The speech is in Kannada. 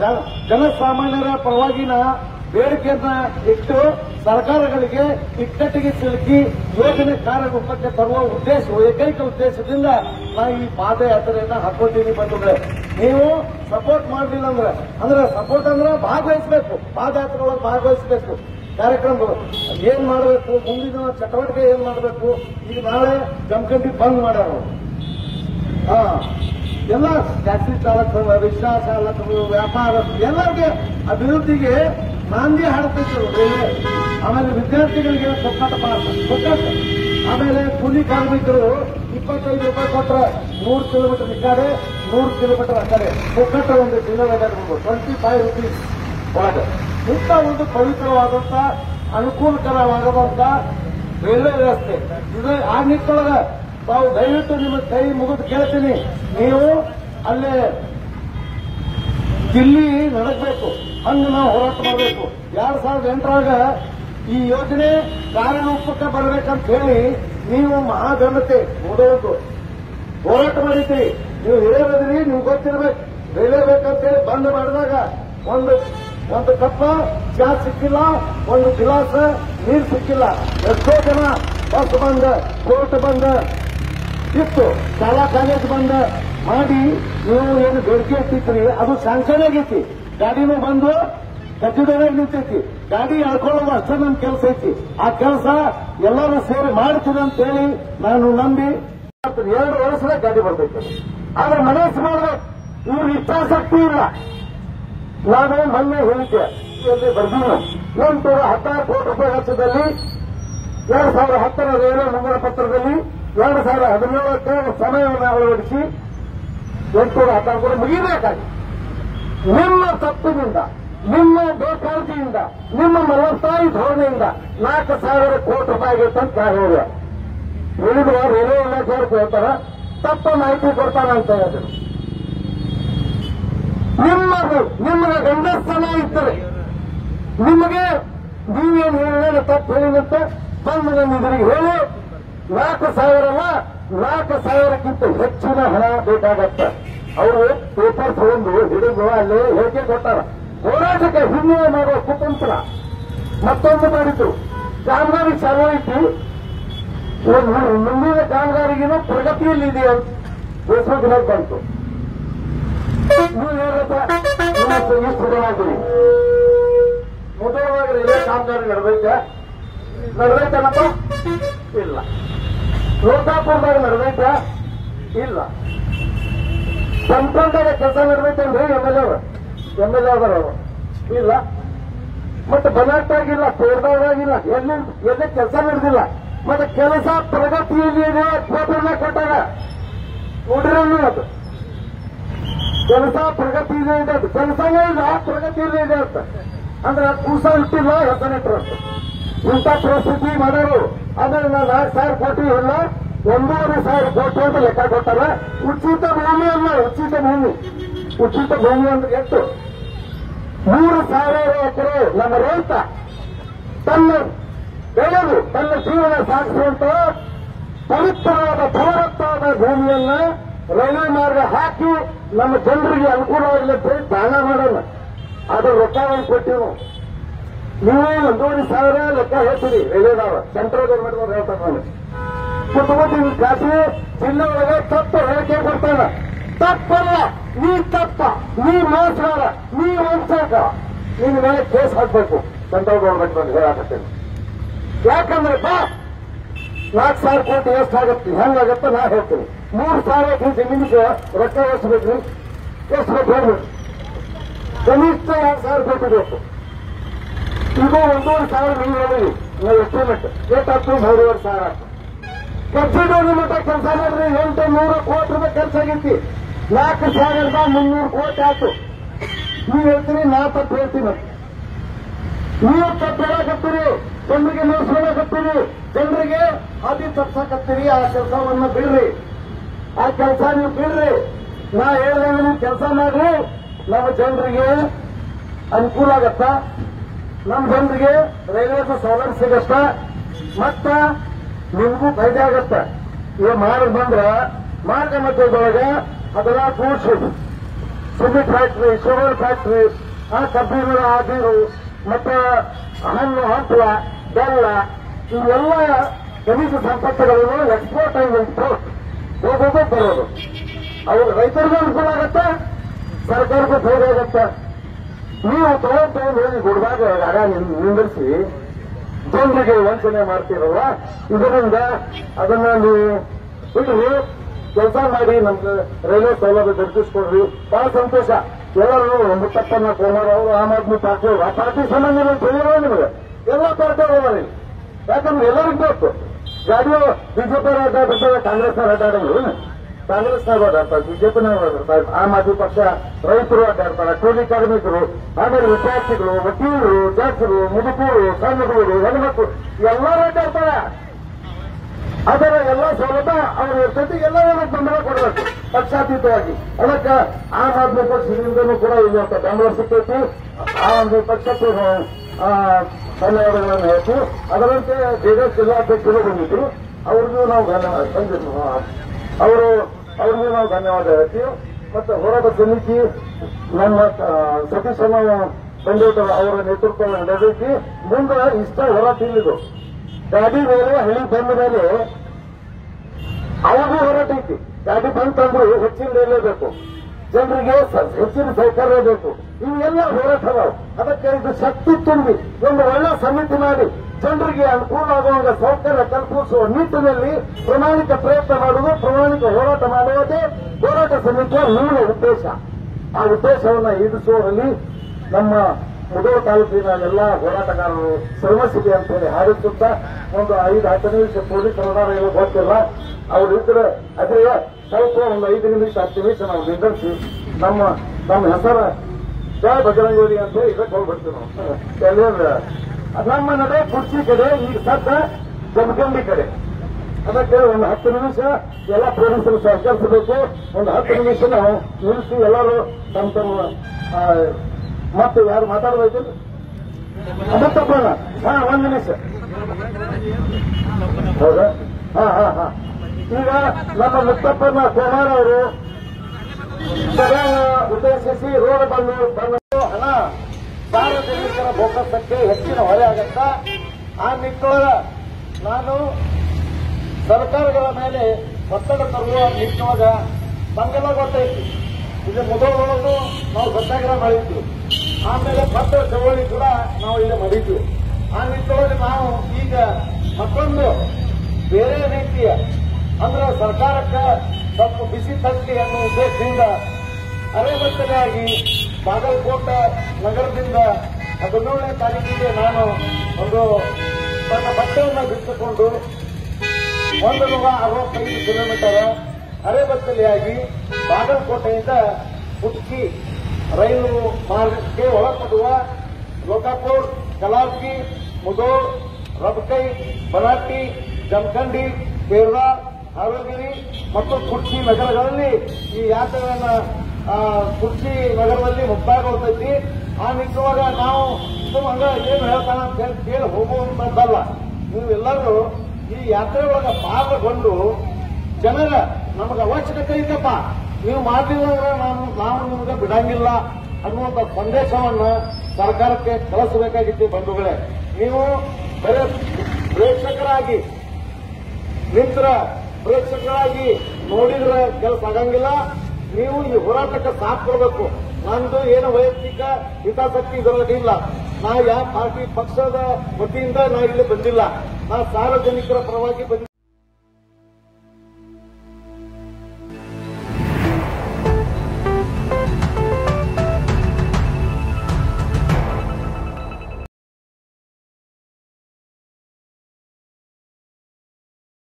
ಜನ- ಜನಸಾಮಾನ್ಯರ ಪರವಾಗಿನ ಬೇಡಿಕೆಯನ್ನ ಇಟ್ಟು ಸರ್ಕಾರಗಳಿಗೆ ಇಕ್ಕಟ್ಟಿಗೆ ಸಿಲುಕಿ ಯೋಜನೆ ಕಾರ್ಯರೂಪಕ್ಕೆ ತರುವ ಉದ್ದೇಶ ಏಕೈಕ ಉದ್ದೇಶದಿಂದ ನಾ ಈ ಪಾದಯಾತ್ರೆಯನ್ನ ಹಾಕೊಂಡಿದ್ದೀನಿ ಬಂಧುಗಳೇ ನೀವು ಸಪೋರ್ಟ್ ಮಾಡಲಿಲ್ಲ ಅಂದ್ರೆ ಅಂದ್ರೆ ಸಪೋರ್ಟ್ ಅಂದ್ರೆ ಭಾಗವಹಿಸಬೇಕು ಪಾದಯಾತ್ರೆ ಒಳಗೆ ಭಾಗವಹಿಸಬೇಕು ಕಾರ್ಯಕ್ರಮಗಳು ಏನ್ ಮಾಡಬೇಕು ಮುಂದಿನ ಚಟುವಟಿಕೆ ಏನ್ ಮಾಡಬೇಕು ಈಗ ನಾಳೆ ಜಮಖಂಡಿ ಬಂದ್ ಮಾಡ್ಯಾರ ಹಾ ಎಲ್ಲ ಟ್ಯಾಕ್ಸಿ ಚಾಲಕರು ರಿಕ್ಷಾ ಚಾಲಕರು ವ್ಯಾಪಾರ ಎಲ್ಲರಿಗೆ ಅಭಿವೃದ್ಧಿಗೆ ನಾಂದಿ ಹಾಡ್ತಿದ್ರು ರೈಲ್ವೆ ಆಮೇಲೆ ವಿದ್ಯಾರ್ಥಿಗಳಿಗೆ ಕೊಕ್ಕಟ ಪಾಸ್ ಕೊಕ್ಕಟ ಆಮೇಲೆ ಕೂಲಿ ಕಾರ್ಮಿಕರು ಇಪ್ಪತ್ತೈದು ರೂಪಾಯಿ ಕೊಟ್ರೆ ನೂರು ಕಿಲೋಮೀಟರ್ ಈ ಕಡೆ ನೂರು ಕಿಲೋಮೀಟರ್ ಆ ಕಡೆ ಕೊಕ್ಕಟ ಒಂದು ಕಿಲೋಮೀಟರ್ ಟ್ವೆಂಟಿ ಫೈವ್ ರುಪೀಸ್ ಒಳಗೆ ಇಂಥ ಒಂದು ಪವಿತ್ರವಾದಂತ ಅನುಕೂಲಕರವಾಗದಂತ ರೈಲ್ವೆ ವ್ಯವಸ್ಥೆ ಇದು ಆ ನಿಟ್ಟೊಳಗ ತಾವು ದಯವಿಟ್ಟು ನಿಮ್ಮ ಕೈ ಮುಗಿದು ಕೇಳ್ತೀನಿ ನೀವು ಅಲ್ಲೇ ದಿಲ್ಲಿ ನಡಕಬೇಕು ಹಂಗ ನಾವು ಹೋರಾಟ ಮಾಡಬೇಕು ಎರಡ್ ಸಾವಿರದ ಎಂಟರಾಗ ಈ ಯೋಜನೆ ಕಾರ್ಯರೂಪಕ್ಕೆ ಬರಬೇಕಂತ ಹೇಳಿ ನೀವು ಮಹಾಘನತೆ ಓದೋದು ಹೋರಾಟ ಮಾಡಿದ್ರಿ ನೀವು ಹಿರಿಯರದ್ರಿ ನಿಮ್ಗೆ ಗೊತ್ತಿರ್ಬೇಕು ರೈಲ್ವೆ ಬೇಕಂತ ಹೇಳಿ ಬಂದ್ ಮಾಡಿದಾಗ ಒಂದು ಒಂದು ಕಪ್ಪ ಚಾ ಸಿಕ್ಕಿಲ್ಲ ಒಂದು ಗ್ಲಾಸ್ ನೀರು ಸಿಕ್ಕಿಲ್ಲ ಎಷ್ಟೋ ಜನ ಬಸ್ ಬಂದ ಕೋರ್ಟ್ ಬಂದ ಇತ್ತು ಶಾಲಾ ಕಾಲೇಜ್ ಬಂದ ಮಾಡಿ ನೀವು ಏನು ಬೇಡಿಕೆ ಇಟ್ಟಿದ್ರಿ ಅದು ಸ್ಯಾಂಕ್ಷನ್ ಆಗೈತಿ ಗಾಡಿನೂ ಬಂದು ಕಟ್ಟಿಡದಾಗ ನಿಂತೈತಿ ಗಾಡಿ ಎಳ್ಕೊಳ್ಳೋದು ಅಷ್ಟೇ ನನ್ನ ಕೆಲಸ ಐತಿ ಆ ಕೆಲಸ ಎಲ್ಲರೂ ಸೇರಿ ಮಾಡ್ತೀನಿ ಅಂತ ಹೇಳಿ ನಾನು ನಂಬಿ ಎರಡು ವರ್ಷದ ಗಾಡಿ ಬರ್ತೈತೆ ಆದ್ರೆ ಮನಸ್ಸು ಮಾಡ್ಬೇಕು ಇವ್ರ ಇಚ್ಛಾಸಕ್ತಿ ಇಲ್ಲ ನಾನು ಮೊನ್ನೆ ಹೇಳಿದ್ದೆ ಇಲ್ಲಿ ಬರ್ದೀನಿ ಎಂಟುನೂರ ಹದಿನಾರು ಕೋಟಿ ರೂಪಾಯಿ ವೆಚ್ಚದಲ್ಲಿ ಎರಡು ಸಾವಿರದ ಹತ್ತರ ರೈಲ್ವೆ ಮಂಗಲ ಪತ್ರದಲ್ಲಿ ಎರಡು ಸಾವಿರದ ಹದಿನೇಳಕ್ಕೆ ಸಮಯವನ್ನು ಅಳವಡಿಸಿ ಎಂಟುನೂರ ಹದಿನಾರು ಕೋಟಿ ಮುಗಿಬೇಕಾಗಿ ನಿಮ್ಮ ತಪ್ಪಿನಿಂದ ನಿಮ್ಮ ಬೇಕಾಳಜಿಯಿಂದ ನಿಮ್ಮ ಮಲತಾಯಿ ಧೋರಣೆಯಿಂದ ನಾಲ್ಕು ಸಾವಿರ ಕೋಟಿ ರೂಪಾಯಿ ಆಗೈತೆ ಅಂತ ನಾ ಹೇಳಿದೆ ಹೇಳಿದ್ರೆ ರೈಲ್ವೆ ಇಲಾಖೆಯವರು ಕೇಳ್ತಾರ ತಪ್ಪ ಮಾಹಿತಿ ಕೊಡ್ತಾರಂತ ಹೇಳಿದ್ರು ನಿಮ್ಮದು ನಿಮಗೆ ಗಂಡಸ್ಥಾನ ಇದ್ದರೆ ನಿಮಗೆ ನೀವೇನು ಹೇಳಿದ್ರೆ ತಪ್ಪು ಹೇಳಿದಂತೆ ಬಂದು ನನ್ನ ಎದುರಿಗೆ ಹೇಳಿ ನಾಲ್ಕು ಸಾವಿರ ಅಲ್ಲ ನಾಲ್ಕು ಸಾವಿರಕ್ಕಿಂತ ಹೆಚ್ಚಿನ ಹಣ ಬೇಕಾಗತ್ತೆ ಅವರು ಪೇಪರ್ ತಗೊಂಡು ಹಿಡಿದು ಅಲ್ಲಿ ಹೇಳಿಕೆ ಕೊಟ್ಟಾರ ಹೋರಾಟಕ್ಕೆ ಹಿನ್ನೆಲೆ ಮಾಡುವ ಕುತಂತ್ರ ಮತ್ತೊಂದು ಮಾಡಿದ್ರು ಕಾಮಗಾರಿ ಚಾಲು ಐತಿ ಒಂದು ಮುಂದಿನ ಕಾಮಗಾರಿಗಿನ ಪ್ರಗತಿಯಲ್ಲಿದೆ ಅಂತ ಫೇಸ್ಬುಕ್ ಬಂತು ನೀವು ಏನಪ್ಪ ಇವತ್ತು ಎಷ್ಟು ದಿನ ಮೊದಲವಾಗಿ ರೈಲ್ವೆ ಕಾಮಗಾರಿ ನಡೆದೈತೆ ನಡೆದೈತೇನಪ್ಪ ಇಲ್ಲ ಲೋಕಾಪುರದಾಗ ನಡೆದೈತೆ ಇಲ್ಲ ಸಂಪರ್ಕದಾಗ ಕೆಲಸ ನಡೆದೈತೆ ಅಂದ್ರೆ M L A M L A ಅದಾರ ಅವರು ಇಲ್ಲ ಮತ್ತೆ ಬನಾಟ್ಟಾಗಿಲ್ಲ ತೋರ್ದಾಗಿಲ್ಲ ಎಲ್ಲಿ ಎಲ್ಲಿ ಕೆಲಸ ನಡೆದಿಲ್ಲ ಮತ್ತೆ ಕೆಲಸ ಪ್ರಗತಿಯಲ್ಲಿ ಇದೆ ಫೋಟೋನ ಕೊಟ್ಟಾಗ ನೋಡಿರಲ್ಲ ಅದು ಕೆಲಸ ಪ್ರಗತಿ ಇದೆ ಇದೆ ಅಂತ ಕೆಲಸನೇ ಇಲ್ಲ ಪ್ರಗತಿ ಇದೆ ಇದೆ ಅಂತ ಅಂದ್ರೆ ಕೂಸ ಇಟ್ಟಿಲ್ಲ ಹೆಸರಿಟ್ರು ಅಂತ ಇಂಥ ಪರಿಸ್ಥಿತಿ ಮಾಡೋರು ಆಮೇಲೆ ನಾನು ನಾಲ್ಕು ಸಾವಿರ ಕೋಟಿ ಇಲ್ಲ ಒಂದೂವರೆ ಸಾವಿರ ಕೋಟಿ ಅಂತ ಲೆಕ್ಕ ಕೊಟ್ಟಾರ ಉಚಿತ ಭೂಮಿ ಅಲ್ಲ ಉಚಿತ ಭೂಮಿ ಉಚಿತ ಭೂಮಿ ಅಂದ್ರೆ ಎಷ್ಟು ಮೂರು ಸಾವಿರ ಎಕರೆ ನಮ್ಮ ರೈತ ತನ್ನ ಬೆಳೆದು ತನ್ನ ಜೀವನ ಸಾಗಿಸುವಂತ ಪವಿತ್ರವಾದ ಫಲವತ್ತಾದ ಭೂಮಿಯನ್ನ ರೈಲ್ವೆ ಮಾರ್ಗ ಹಾಕಿ ನಮ್ಮ ಜನರಿಗೆ ಅನುಕೂಲವಾಗಲಿ ಅಂತ ಹೇಳಿ ದಾನ ಮಾಡೋಣ ಅದು ರೊಕ್ಕವನ್ನು ಕೊಟ್ಟಿವು ನೀವು ಒಂದೂವರೆ ಸಾವಿರ ಲೆಕ್ಕ ಹೇಳ್ತೀರಿ ರೈಲ್ವೆದವ ಸೆಂಟ್ರಲ್ ಗೌರ್ಮೆಂಟ್ ಅವ್ರು ಹೇಳ್ತಾರೆ ನಾನು ಕುತ್ಕೊಂಡು ಈ ಖಾಸಗಿ ಜಿಲ್ಲೆ ಒಳಗೆ ತಪ್ಪು ಹೇಳಿಕೆ ಕೊಡ್ತಾನ ತಪ್ಪಲ್ಲ ನೀ ತಪ್ಪ ನೀ ಮೋಸಗಾರ ನೀ ವಂಚಕ ನಿನ್ನ ಮೇಲೆ ಕೇಸ್ ಹಾಕ್ಬೇಕು ಸೆಂಟ್ರಲ್ ಗೌರ್ಮೆಂಟ್ ಬಂದು ಹೇಳಾಕತ್ತೇನೆ ಯಾಕಂದ್ರೆ ಬಾ ನಾಲ್ಕು ಸಾವಿರ ಕೋಟಿ ಎಷ್ಟಾಗತ್ತೆ ಹೆಂಗಾಗತ್ತೆ ನಾ ಹೇಳ್ತೀನಿ ಮೂರು ಸಾವಿರ ಕೋಟಿ ಜಮೀನಿಗೆ ರೊಕ್ಕ ಎಷ್ಟು ಬೇಕ್ರಿ ಎಷ್ಟು ಬೇಕು ಹೇಳ್ಬೇಕು ಕನಿಷ್ಠ ಎರಡು ಸಾವಿರ ಕೋಟಿ ಬೇಕು ಇದು ಒಂದೂವರೆ ಸಾವಿರ ನೀವು ಹೇಳಿರಿ ನಾವು ಎಸ್ಟಿಮೇಟ್ ಎಷ್ಟಾಯ್ತು ಮೂರುವರೆ ಸಾವಿರ ಆಯ್ತು ಕಬ್ಬಿಣದ ಮಟ್ಟ ಕೆಲಸ ಮಾಡಿದ್ರೆ ಎಂಟು ನೂರು ಕೋಟಿ ರೂಪಾಯಿ ಖರ್ಚು ಆಗೈತಿ ನಾಲ್ಕು ಸಾವಿರದ ಮುನ್ನೂರು ಕೋಟಿ ಆಯ್ತು ನೀವು ಹೇಳ್ತೀರಿ ನಾ ತಪ್ಪು ಹೇಳ್ತೀನಿ ನೀವು ತಪ್ಪು ಹೇಳಕತ್ತೀರಿ ಜನರಿಗೆ ನೋಡ್ಸ್ಕೊಳಕತ್ತೀರಿ ಜನರಿಗೆ ಹಾದಿ ತಪ್ಸಕತ್ತೀರಿ ಆ ಕೆಲಸವನ್ನ ಬಿಡ್ರಿ ಆ ಕೆಲಸ ನೀವು ಬಿಡ್ರಿ ನಾ ಹೇಳ್ದಂಗೆ ನೀವು ಕೆಲಸ ಮಾಡ್ರಿ ನಮ್ಮ ಜನರಿಗೆ ಅನುಕೂಲ ಆಗತ್ತ ನಮ್ಮ ಜನರಿಗೆ ರೈಲ್ವೆ ಸೌಲಭ್ಯ ಸಿಗತ್ತ ಮತ್ತ ನಿಮ್ಗೂ ಫೈದೆ ಆಗತ್ತ ಇವ ಮಾರ್ಗ ಬಂದ್ರ ಮಾರ್ಗ ಮಧ್ಯದೊಳಗ ಅದನ್ನ ಕೂಡ್ಸೋದು ಸಿಮೆಂಟ್ ಫ್ಯಾಕ್ಟ್ರಿ ಶುಗರ್ ಫ್ಯಾಕ್ಟ್ರಿ ಆ ಕಬ್ಬಿನ ಆದಿರು ಮತ್ತೆ ಹಣ್ಣು ಹಂಪಲ ಬೆಲ್ಲ ಇವೆಲ್ಲ ಖನಿಜ ಸಂಪತ್ತುಗಳನ್ನು ಎಕ್ಸ್ಪೋರ್ಟ್ ಆಗಿ ಇಂಪೋರ್ಟ್ ಹೋಗೋದು ಬರೋದು ಅವ್ರು ರೈತರಿಗೂ ಅನುಕೂಲ ಆಗತ್ತೆ ಸರ್ಕಾರಕ್ಕೂ ಫೈದೆ ಆಗತ್ತೆ ನೀವು ತಗೊಂಡ್ ತಗೊಂಡು ಹೋಗಿ ಗುಡ್ದಾಗ ಆಗ ನಿಂದಿರಿಸಿ ಜನರಿಗೆ ವಂಚನೆ ಮಾಡ್ತೀರಲ್ಲ ಇದರಿಂದ ಅದನ್ನ ನೀವು ಬಿಡ್ರಿ ಕೆಲಸ ಮಾಡಿ ನಮ್ಗೆ ರೈಲ್ವೆ ಸೌಲಭ್ಯ ದೊರಕಿಸ್ಕೊಡ್ರಿ ಬಹಳ ಸಂತೋಷ ಎಲ್ಲರೂ ಮುತ್ತಪ್ಪನ ಕೋಮಾರ್ ಅವರು ಆಮ್ ಆದ್ಮಿ ಪಾರ್ಟಿ ಅವರು ಆ ಪಾರ್ಟಿ ಸಂಬಂಧ ಏನು ತಿಳಿಯಲ್ಲ ನಿಮಗೆ ಎಲ್ಲ ಪಾರ್ಟಿ ಅವರು ಯಾಕಂದ್ರೆ ಎಲ್ಲರಿಗೂ ಗೊತ್ತು ಗಾಡಿಯು ಬಿಜೆಪಿ ಅಡ್ಡಾಡ್ತಾರೆ ಕಾಂಗ್ರೆಸ್ ಅಡ್ಡಾಡಂಗಿಲ್ಲ ಕಾಂಗ್ರೆಸ್ನಾಗ ಓಡಾಡ್ತಾರೆ ಬಿಜೆಪಿನಾಗ ಓಡಾಡ್ತಾರೆ ಆಮ್ ಆದ್ಮಿ ಪಕ್ಷ ರೈತರು ಅಡ್ಡಾಡ್ತಾರೆ ಕೂಲಿ ಕಾರ್ಮಿಕರು ಆಮೇಲೆ ವಿದ್ಯಾರ್ಥಿಗಳು ವಕೀಲರು ಜಡ್ಜರು ಮುದುಕರು ಸಣ್ಣಗಳು ಹೆಣ್ಮಕ್ಳು ಎಲ್ಲರೂ ಅಡ್ಡಾಡ್ತಾರೆ ಅದರ ಎಲ್ಲ ಸೌಲಭ್ಯ ಅವ್ರ ಇರ್ತೈತಿ ಎಲ್ಲರೂ ಬೆಂಬಲ ಕೊಡಬೇಕು ಪಕ್ಷಾತೀತವಾಗಿ ಅದಕ್ಕೆ ಆಮ್ ಆದ್ಮಿ ಪಕ್ಷದಿಂದನೂ ಕೂಡ ಇಲ್ಲಿ ಅಂತ ಬೆಂಬಲ ಸಿಕ್ಕೈತಿ ಆ ಒಂದು ಪಕ್ಷಕ್ಕೆ ಆ, ಧನ್ಯವಾದಗಳನ್ನು ಹೇಳ್ತು ಅದರಂತೆ ಜೆಡಿಎಸ್ ಜಿಲ್ಲಾಧ್ಯಕ್ಷರು ಬಂದಿದ್ರು ಅವ್ರಿಗೂ ನಾವು ಧನ್ಯವಾದ ಬಂದಿದ್ರು ಅವರು ಅವ್ರಿಗೂ ನಾವು ಧನ್ಯವಾದ ಹೇಳ್ತೀವಿ ಮತ್ತೆ ಹೋರಾಟ ಸಮಿತಿ ನಮ್ಮ ಆ, ಸತೀಶ್ ಅಣ್ಣ ಬಂಡೇಟರ್ ಅವರ ನೇತೃತ್ವ ನಡೆಸಿ ಮುಂದೆ ಇಷ್ಟ ಹೋರಾಟ ಇಲ್ಲಿದು ಗಾಡಿ ಮೇಲೆ ಹಳ್ಳಿ ಬಂದ ಮೇಲೆ ಅವಾಗೂ ಹೋರಾಟ ಐತಿ ಗಾಡಿ ಬಂತಂದ್ರು ಹೆಚ್ಚಿನ ಬೇಕು ಜನರಿಗೆ ಸ- ಹೆಚ್ಚಿನ ಸಹಕಾರ ಬೇಕು ಇವೆಲ್ಲ ಹೋರಾಟ ಅದಾವ ಅದಕ್ಕೆ ಇದು ಶಕ್ತಿ ತುಂಬಿ ಒಂದು ಒಳ್ಳೆ ಸಮಿತಿ ಮಾಡಿ ಜನರಿಗೆ ಅನುಕೂಲ ಆಗುವಂಗ ಸೌಕರ್ಯ ಕಲ್ಪಿಸುವ ನಿಟ್ಟಿನಲ್ಲಿ ಪ್ರಾಮಾಣಿಕ ಪ್ರಯತ್ನ ಮಾಡುವುದು ಪ್ರಾಮಾಣಿಕ ಹೋರಾಟ ಮಾಡುವುದೇ ಹೋರಾಟ ಸಮಿತಿಯ ಮೂಲ ಉದ್ದೇಶ ಆ ಉದ್ದೇಶವನ್ನು ಈಡಿಸುವಲ್ಲಿ ನಮ್ಮ ಮುದೋಳ ತಾಲೂಕಿನ ಎಲ್ಲ ಹೋರಾಟಗಾರರು ಶ್ರಮಸಿದೆ ಅಂತ ಹೇಳಿ ಹಾಡುತ್ತಾ ಒಂದು ಐದು ಹತ್ತು ನಿಮಿಷ ಪೊಲೀಸ್ ಅಧಿಕಾರಿಗಳು ಗೊತ್ತಿಲ್ಲ ಅವ್ರು ಇದ್ರೆ ಅದೇ ಸ್ವಲ್ಪ ಒಂದು ಐದು ನಿಮಿಷ ಹತ್ತು ನಿಮಿಷ ನಾವು ನಿಂದಿರಿಸಿ ನಮ್ಮ ನಮ್ಮ ಹೆಸರ ಜಯ ಬಜರಂಗೋಲಿ ಅಂತ ಹೇಳಿ ಇದಕ್ಕೆ ಹೋಗ್ಬಿಡ್ತೀವಿ ನಾವು ಎಲ್ಲೇಂದ್ರ ನಮ್ಮ ನಡೆ ಕುರ್ಚಿ ಕಡೆ ಈಗ ಸದ್ದ ಜಮಖಂಡಿ ಕಡೆ ಅದಕ್ಕೆ ಒಂದು ಹತ್ತು ನಿಮಿಷ ಎಲ್ಲ ಪೊಲೀಸರು ಸಹಕರಿಸಬೇಕು ಒಂದು ಹತ್ತು ನಿಮಿಷ ನಾವು ನಿಲ್ಲಿಸಿ ಎಲ್ಲರೂ ತಮ್ಮ ತಮ್ಮ ಆ, ಮತ್ತೆ ಯಾರು ಮಾತಾಡಬೇಕು ಮುತ್ತಪ್ಪನ ಹಾ ಒಂದು ನಿಮಿಷ ಹೌದಾ ಹಾ ಹಾ ಹಾ ಈಗ ನಮ್ಮ ಮುತ್ತಪ್ಪನ ಕುಮಾರ್ ಅವರು ಸಭೆಯನ್ನ ಉದ್ದೇಶಿಸಿ ರೋಡ್ ಬಂದು ಬಂದು ಹಣ ಸಾರ್ವಜನಿಕರ ಬೋಕಸಕ್ಕೆ ಹೆಚ್ಚಿನ ಹೊರೆ ಆಗತ್ತಾ ಆ ನಿಟ್ಟೊಳಗ ನಾನು ಸರ್ಕಾರಗಳ ಮೇಲೆ ಒತ್ತಡ ತರುವ ನಿಟ್ಟಿನೊಳಗ ನಮಗೆಲ್ಲ ಗೊತ್ತೈತಿ ಇದು ಮೊದಲೊಳಗೂ ನಾವು ಸತ್ಯಾಗ್ರಹ ಮಾಡಿದ್ವಿ ಆಮೇಲೆ ಪತ್ರ ಚಳವಳಿ ಕೂಡ ನಾವು ಇಲ್ಲಿ ಮಾಡಿದ್ವಿ ಆ ನಿಟ್ಟಿನೊಳಗೆ ನಾವು ಈಗ ಮತ್ತೊಂದು ಬೇರೆ ರೀತಿಯ ಅಂದ್ರೆ ಸರ್ಕಾರಕ್ಕೆ ಸ್ವಲ್ಪ ಬಿಸಿ ತಟ್ಟಿ ಅನ್ನೋ ಉದ್ದೇಶದಿಂದ ಅರೆಬತ್ತನೆಯಾಗಿ ಬಾಗಲಕೋಟ ನಗರದಿಂದ ಹದಿನೇಳನೇ ತಾರೀಕಿಗೆ ನಾನು ಒಂದು ನನ್ನ ಬಟ್ಟೆಯನ್ನು ಬಿಟ್ಟುಕೊಂಡು ಒಂದು ನೂರ ಅರವತ್ತೈದು ಕಿಲೋಮೀಟರ್ ಅರೆಬತ್ತಲೆಯಾಗಿ ಬಾಗಲಕೋಟೆಯಿಂದ ಕುಟ್ಕಿ ರೈಲು ಮಾರ್ಗಕ್ಕೆ ಒಳಪಡುವ ಲೋಕಾಪುರ್ ಕಲಾಲ್ಕಿ ಮುದೋಳ್ ರಬಕೈ ಬನಾಟಿ ಜಮಖಂಡಿ ಕೇರಳ ಹಾವೇರಿ ಮತ್ತು ಕುರ್ಚಿ ನಗರಗಳಲ್ಲಿ ಈ ಯಾತ್ರೆಯನ್ನ ಆ, ಕುರ್ಚಿ ನಗರದಲ್ಲಿ ಮುಕ್ತಾಯಗೊಳ್ತೈತಿ ಆ ನಿಟ್ಟುವಾಗ ನಾವು ಸುಮ್ ಹಂಗ ಏನು ಹೇಳ್ತಾನ ಅಂತ ಹೇಳಿ ಕೇಳಿ ಹೋಗುವಂತದ್ದಲ್ಲ ನೀವೆಲ್ಲರೂ ಈ ಯಾತ್ರೆ ಒಳಗ ಪಾಲ್ಗೊಂಡು ಜನರ ನಮಗೆ ಅವಶ್ಯಕತೆ ಐತಪ್ಪ ನೀವು ಮಾಡಲಿಲ್ಲ ಅಂದ್ರೆ ನಾವು ನಾವು ನಿಮಗೆ ಬಿಡಂಗಿಲ್ಲ ಅನ್ನುವಂಥ ಸಂದೇಶವನ್ನ ಸರ್ಕಾರಕ್ಕೆ ಕಳಿಸಬೇಕಾಗಿತ್ತು ಬಂಧುಗಳೇ ನೀವು ಬರೀ ಪ್ರೇಕ್ಷಕರಾಗಿ ನಿಂತರ ಪ್ರೇಕ್ಷಕರಾಗಿ ನೋಡಿದ್ರೆ ಕೆಲಸ ಆಗಂಗಿಲ್ಲ ನೀವು ಈ ಹೋರಾಟಕ್ಕೆ ಸಾಥ್ ಕೊಡಬೇಕು ನಂದು ಏನು ವೈಯಕ್ತಿಕ ಹಿತಾಸಕ್ತಿ ಇದರೊಳಗೆ ಇಲ್ಲ ನಾ ಯಾವ ಪಾರ್ಟಿ ಪಕ್ಷದ ವತಿಯಿಂದ ನಾ ಇಲ್ಲಿ ಬಂದಿಲ್ಲ ನಾ ಸಾರ್ವಜನಿಕರ ಪರವಾಗಿ ಬಂದಿಲ್ಲ